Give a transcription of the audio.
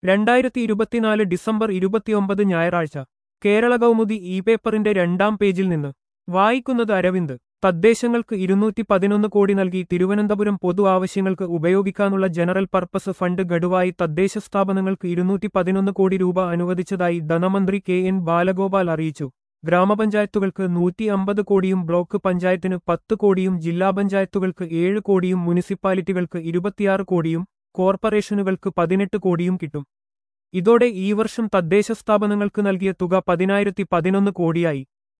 രണ്ടായിരത്തി ഇരുപത്തിനാല് ഡിസംബർ ഇരുപത്തിയൊമ്പത് ഞായറാഴ്ച കേരള കൗമുദി ഇ പേപ്പറിന്റെ രണ്ടാം പേജിൽ നിന്ന് വായിക്കുന്നത് അരവിന്ദ് തദ്ദേശങ്ങൾക്ക് ഇരുന്നൂറ്റി പതിനൊന്ന് കോടി നൽകി തിരുവനന്തപുരം പൊതു ആവശ്യങ്ങൾക്ക് ഉപയോഗിക്കാനുള്ള ജനറൽ പർപ്പസ് ഫണ്ട് ഗഡുവായി തദ്ദേശ സ്ഥാപനങ്ങൾക്ക് ഇരുന്നൂറ്റി പതിനൊന്ന് കോടി രൂപ അനുവദിച്ചതായി ധനമന്ത്രി കെ എൻ ബാലഗോപാൽ അറിയിച്ചു ഗ്രാമപഞ്ചായത്തുകൾക്ക് നൂറ്റി അമ്പത് കോടിയും ബ്ലോക്ക് പഞ്ചായത്തിന് പത്ത് കോടിയും ജില്ലാ പഞ്ചായത്തുകൾക്ക് ഏഴ് കോടിയും മുനിസിപ്പാലിറ്റികൾക്ക് ഇരുപത്തിയാറ് കോടിയും കോർപ്പറേഷനുകൾക്ക് പതിനെട്ട് കോടിയും കിട്ടും ഇതോടെ ഈ വർഷം തദ്ദേശ സ്ഥാപനങ്ങൾക്ക് നൽകിയ തുക പതിനായിരത്തി പതിനൊന്ന് കോടിയായി